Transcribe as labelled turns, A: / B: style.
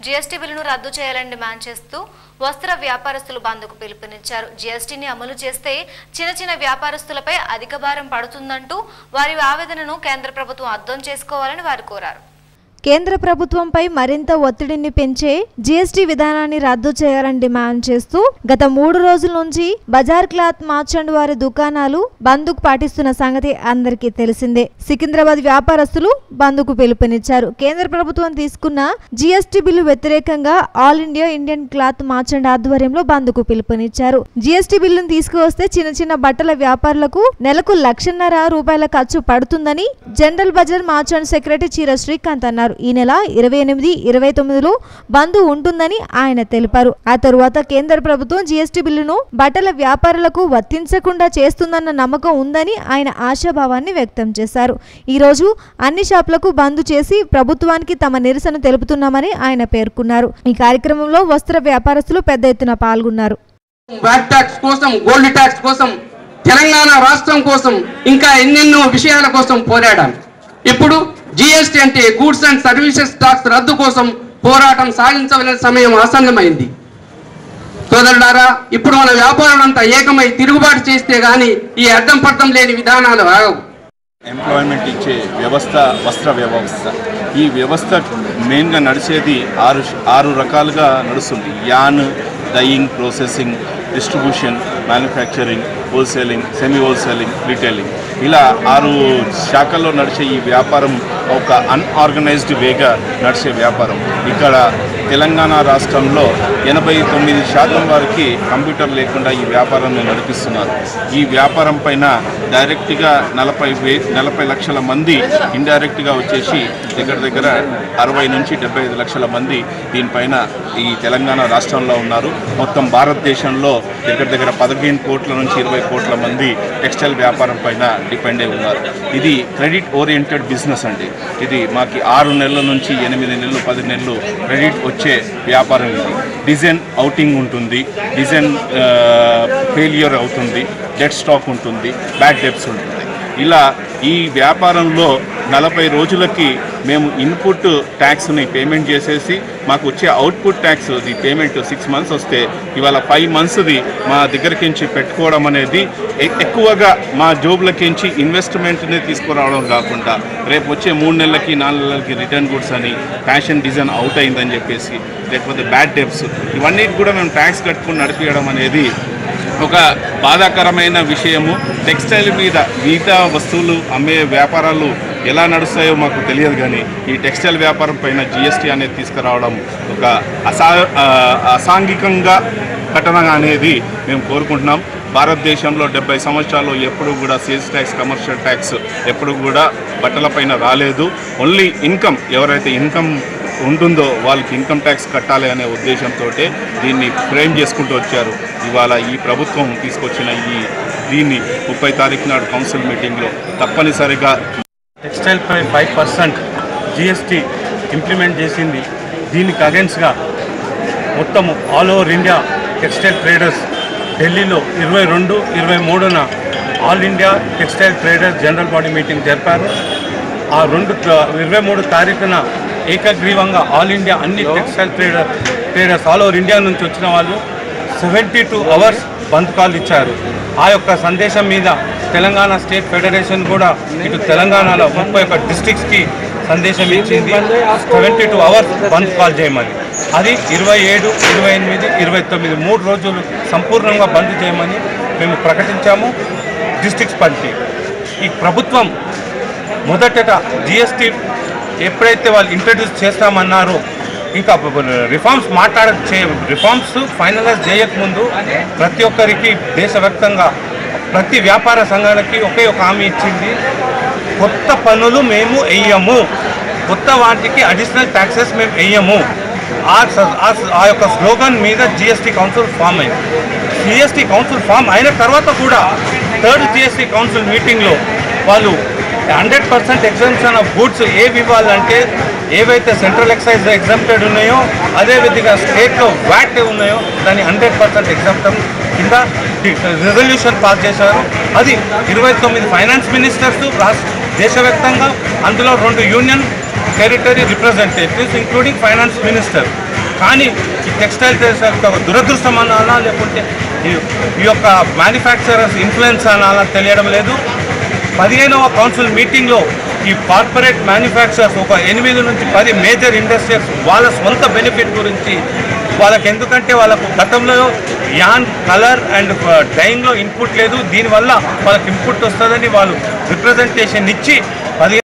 A: GST బిల్లును రద్దు చేయాలని డిమాండ్ చేస్తూ వస్త్ర వ్యాపారస్తులు బంద్కు పిలుపునిచ్చారు జీఎస్టీని అమలు చేస్తే చిన్న చిన్న వ్యాపారస్తులపై అధిక భారం పడుతుందంటూ వారి ఆవేదనను కేంద్ర ప్రభుత్వం అర్థం చేసుకోవాలని వారు కోరారు
B: కేంద్ర ప్రభుత్వంపై మరింత ఒత్తిడిని పెంచే జీఎస్టీ విధానాన్ని రద్దు చేయాలని డిమాండ్ చేస్తూ గత మూడు రోజుల నుంచి బజార్ క్లాత్ మార్చండ్ వారి దుకాణాలు బంద్కు పాటిస్తున్న సంగతి అందరికీ తెలిసిందే సికింద్రాబాద్ వ్యాపారస్తులు బంద్కు పిలుపునిచ్చారు కేంద్ర ప్రభుత్వం తీసుకున్న జీఎస్టీ బిల్లు వ్యతిరేకంగా all India Indian cloth merchant ఆధ్వర్యంలో బంద్కు పిలుపునిచ్చారు జీఎస్టీ బిల్లును తీసుకువస్తే చిన్న చిన్న బట్టల వ్యాపారులకు నెలకు లక్షన్నర రూపాయల ఖర్చు పడుతుందని జనరల్ బజార్ మార్చండ్ సెక్రటరీ చీర శ్రీకాంత్ అన్నారు ఈ నెల ఇరవై ఎనిమిది ఇరవై తొమ్మిదిలో బంద్ ఉంటుందని ఆయన తెలిపారు ఆ తరువాత కేంద్ర ప్రభుత్వం జీఎస్టీ బిల్లును బట్టల వ్యాపారులకు వర్తించకుండా చేస్తుందన్న నమ్మకం ఉందని ఆయన ఆశాభావాన్ని వ్యక్తం చేశారు ఈ రోజు అన్ని షాపులకు బంద్ చేసి ప్రభుత్వానికి తమ నిరసన తెలుపుతున్నామని ఆయన పేర్కొన్నారు ఈ కార్యక్రమంలో వస్త్ర వ్యాపారస్తులు పెద్ద ఎత్తున పాల్గొన్నారు
C: వ్యాట్ ట్యాక్స్ కోసం గోల్డ్ ట్యాక్స్ కోసం తెలంగాణ రాష్ట్రం కోసం ఇంకా ఎన్నెన్నో విషయాల కోసం పోరాడాం ఇప్పుడు జిఎస్టీ అంటే గూడ్స్ అండ్ సర్వీసెస్ ట్యాక్స్ రద్దు కోసం పోరాటం సాగించవలసిన సమయం ఆసన్నమైంది సోదరులారా ఇప్పుడు మన వ్యాపారులంతా ఏకమై తిరుగుబాటు చేస్తే గాని ఈ అర్థం పర్థం లేని విధానాలు ఆగవు
D: ఎంప్లాయ్మెంట్ ఇచ్చే వ్యవస్థ వస్త్ర వ్యవస్థ ఈ వ్యవస్థ మెయిన్గా నడిచేది ఆరు ఆరు రకాలుగా నడుస్తుంది yarn dyeing processing distribution manufacturing wholesaling semi wholesaling retailing ఇలా ఆరు శాఖల్లో నడిచే ఈ వ్యాపారం ఒక అన్ఆర్గనైజ్డ్ వేగా నడిచే వ్యాపారం ఇక్కడ తెలంగాణ రాష్ట్రంలో ఎనభై తొమ్మిది శాతం వారికి కంప్యూటర్ లేకుండా ఈ వ్యాపారాన్ని నడిపిస్తున్నారు ఈ వ్యాపారం పైన డైరెక్ట్గా నలభై వే నలభై లక్షల మంది ఇండైరెక్ట్గా వచ్చేసి దగ్గర దగ్గర అరవై నుంచి డెబ్బై ఐదు లక్షల మంది దీనిపైన ఈ తెలంగాణ రాష్ట్రంలో ఉన్నారు మొత్తం భారతదేశంలో దగ్గర దగ్గర పదిహేను కోట్ల నుంచి ఇరవై కోట్ల మంది టెక్స్టైల్ వ్యాపారం పైన డిపెండ్ అయి ఉన్నారు ఇది క్రెడిట్ ఓరియంటెడ్ బిజినెస్ అండి ఇది మాకు ఆరు నెలల నుంచి ఎనిమిది నెలలు పది నెలలు క్రెడిట్ వచ్చే వ్యాపారం ఇది డిజైన్ అవుటింగ్ ఉంటుంది డిజైన్ ఫెయిలియర్ అవుతుంది డెట్ స్టాక్ ఉంటుంది బ్యాడ్ డెప్స్ ఉంటుంది ఇలా ఈ వ్యాపారంలో నలభై రోజులకి మేము ఇన్పుట్ ట్యాక్స్ని పేమెంట్ చేసేసి మాకు వచ్చే output tax the payment six months వస్తే ఇవాళ ఫైవ్ మంత్స్ది మా దగ్గరకించి పెట్టుకోవడం అనేది ఎ- ఎక్కువగా మా జోబులకించి ఇన్వెస్ట్మెంట్ని తీసుకురావడం కాకుండా రేపు వచ్చే మూడు నెలలకి నాలుగు నెలలకి రిటర్న్ గుడ్స్ అని ఫ్యాషన్ డిజైన్ అవుట్ అయిందని చెప్పేసి లేకపోతే బ్యాడ్ డెప్స్ ఇవన్నీ కూడా మేము ట్యాక్స్ కట్టుకుని నడిపించడం అనేది ఒక బాధాకరమైన విషయము టెక్స్టైల్ మీద మిగతా వస్తువులు అమ్మే వ్యాపారాలు ఎలా నడుస్తాయో మాకు తెలియదు కానీ ఈ టెక్స్టైల్ వ్యాపారం పైన జిఎస్టీ అనేది తీసుకురావడం ఒక అసా ఆ, అసాంఘికంగా ఘటన అనేది మేము కోరుకుంటున్నాం భారతదేశంలో డెబ్బై సంవత్సరాలు ఎప్పుడు కూడా సేల్స్ ట్యాక్స్ కమర్షియల్ ట్యాక్స్ ఎప్పుడు కూడా బట్టల పైన రాలేదు ఓన్లీ ఇన్కమ్ ఎవరైతే ఇన్కమ్ ఉంటుందో వాళ్ళకి ఇన్కమ్ ట్యాక్స్ కట్టాలి అనే ఉద్దేశంతో దీన్ని ఫ్రేమ్ చేసుకుంటూ వచ్చారు ఇవాళ ఈ ప్రభుత్వం తీసుకొచ్చిన ఈ దీన్ని ముప్పై తారీఖు నాడు కౌన్సిల్ మీటింగ్లో తప్పనిసరిగా
E: టెక్స్టైల్ పై ఫైవ్ పర్సెంట్ జిఎస్టీ ఇంప్లిమెంట్ చేసింది దీనికి అగెన్స్ట్గా మొత్తము all over India textile traders ఢిల్లీలో ఇరవై రెండు ఇరవై మూడున all India textile traders general body meeting జరిపారు ఆ రెండు ఇరవై మూడు తారీఖున ఏకగ్రీవంగా ఆల్ ఇండియా అన్ని textile trader traders all over India నుంచి వచ్చిన వాళ్ళు seventy two hours bandh call ఇచ్చారు ఆ యొక్క సందేశం మీద తెలంగాణ స్టేట్ ఫెడరేషన్ కూడా ఇటు తెలంగాణలో ముప్పై ఒక్క డిస్ట్రిక్ట్స్కి సందేశం ఇచ్చింది seventy two hours bandh call చేయమని అది ఇరవై ఏడు ఇరవై ఎనిమిది ఇరవై తొమ్మిది మూడు రోజులు సంపూర్ణంగా బంద్ చేయమని మేము ప్రకటించాము డిస్ట్రిక్ట్స్ పంచి ఈ ప్రభుత్వం మొదటట జిఎస్టీ ఎప్పుడైతే వాళ్ళు ఇంట్రడ్యూస్ చేస్తామన్నారో ఇంకా రిఫార్మ్స్ మాట్లాడ చే రిఫార్మ్స్ ఫైనలైజ్ చేయకముందు ప్రతి ఒక్కరికి దేశవ్యాప్తంగా ప్రతి వ్యాపార సంఘాలకి ఒకే ఒక హామీ ఇచ్చింది కొత్త పనులు మేము వెయ్యము కొత్త వాటికి అడిషనల్ ట్యాక్సెస్ మేము వెయ్యము ఆ స- ఆ స- ఆ యొక్క స్లోగన్ మీద జిఎస్టీ కౌన్సిల్ ఫామ్ అయింది జిఎస్టీ కౌన్సిల్ ఫామ్ అయిన తర్వాత కూడా థర్డ్ జిఎస్టీ కౌన్సిల్ మీటింగ్లో వాళ్ళు hundred percent exemption of goods ఏవి ఇవ్వాలంటే ఏవైతే సెంట్రల్ ఎక్సైజ్ ఎగ్జామ్టెడ్ ఉన్నాయో అదేవిధంగా స్టేట్లో వ్యాట్ ఉన్నాయో దాన్ని హండ్రెడ్ పర్సెంట్ ఎగ్జామ్టం కింద రిజల్యూషన్ పాస్ చేశారు అది ఇరవై తొమ్మిది ఫైనాన్స్ మినిస్టర్స్ రాష్ట్ర దేశవ్యాప్తంగా అందులో రెండు union territory representatives including finance minister కానీ ఈ టెక్స్టైల్ యొక్క దురదృష్టం అనాలా లేకుంటే ఈ- ఈ యొక్క మ్యానుఫ్యాక్చరర్స్ ఇన్ఫ్లుయెన్స్ అనాలా తెలియడం లేదు పదిహేనవ కౌన్సిల్ మీటింగ్లో ఈ కార్పొరేట్ మ్యానుఫ్యాక్చరర్స్ ఒక ఎనిమిది నుంచి పది మేజర్ ఇండస్ట్రీస్ వాళ్ళ సొంత బెనిఫిట్ గురించి వాళ్ళకి ఎందుకంటే వాళ్ళకు గతంలో యాన్ కలర్ అండ్ డైయింగ్లో ఇన్పుట్ లేదు దీనివల్ల వాళ్ళకి ఇన్పుట్ వస్తుందని వాళ్ళు రిప్రజెంటేషన్ ఇచ్చి పదిహేను